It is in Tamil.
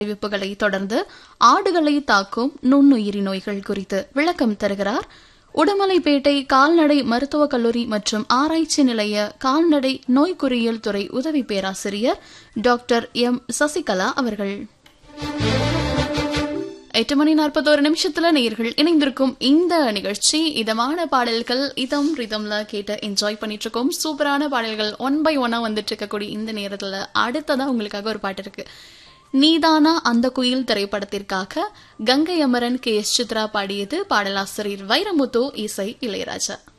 அறிவிப்புகளை தொடர்ந்து ஆடுகளை தாக்கும் நுண்ணுயிரி நோய்கள் குறித்து விளக்கம் தருகிறார் உடுமலைப்பேட்டை கால்நடை மருத்துவக் கல்லூரி மற்றும் ஆராய்ச்சி நிலைய கால்நடை நோய்க்குறியியல் துறை உதவி பேராசிரியர் டாக்டர் எம் சசிகலா அவர்கள் எட்டு மணி நாற்பத்தோரு நிமிஷத்துல நேர்கள் இணைந்திருக்கும் இந்த நிகழ்ச்சி இதமான பாடல்கள் இதம் ரிதம்ல கேட்டு என்ஜாய் பண்ணிட்டு இருக்கோம் சூப்பரான பாடல்கள் ஒன் பை ஒன்னா வந்துட்டு இருக்கக்கூடிய இந்த நேரத்துல அடுத்ததா உங்களுக்காக ஒரு பாட்டு இருக்கு நீதானா அந்த குயில் திரைப்படத்திற்காக கங்கை அமரன் கே எஸ் சித்ரா பாடியது பாடலாசிரியர் வைரமுத்து இசை இளையராஜா